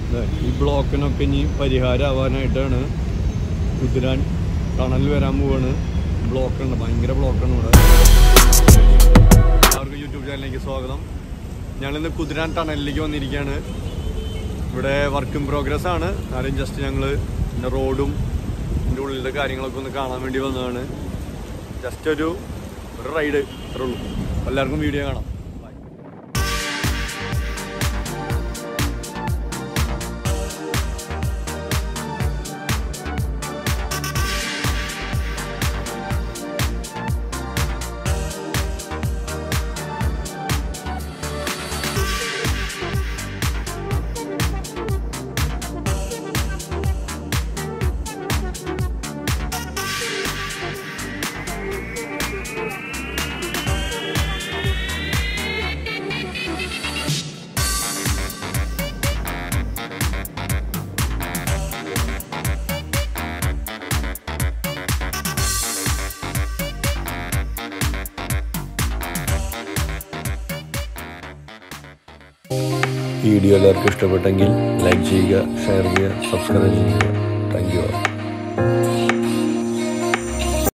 ദേ, ഈ ബ്ലോക്കിനൊക്കെ ഇനി പരിഹാരമാവാനായിട്ടാണ് കുതിരാൻ ടണൽ വരാൻ പോവാണ് ബ്ലോക്ക് ഉണ്ട് ഭയങ്കര ബ്ലോക്കാണ് ഇവിടെ എല്ലാവർക്കും യൂട്യൂബ് ചാനലിലേക്ക് സ്വാഗതം ഞങ്ങളിന്ന് കുതിരാൻ ടണലിലേക്ക് വന്നിരിക്കുകയാണ് ഇവിടെ വർക്ക് ഇൻ പ്രോഗ്രസ് ആണ് ആരും ജസ്റ്റ് ഞങ്ങൾ ഇതിൻ്റെ റോഡും ഇതിൻ്റെ ഉള്ളിലെ കാര്യങ്ങളൊക്കെ ഒന്ന് കാണാൻ വേണ്ടി വന്നതാണ് ജസ്റ്റ് ഒരു ഒരു റൈഡ് ഇത്രേ ഉള്ളൂ അപ്പോൾ എല്ലാവർക്കും വീഡിയോ കാണാം Bye. വീഡിയോ എല്ലാവർക്കും ഇഷ്ടപ്പെട്ടെങ്കിൽ ലൈക്ക് ചെയ്യുക ഷെയർ ചെയ്യുക സബ്സ്ക്രൈബ് ചെയ്യുക താങ്ക് യു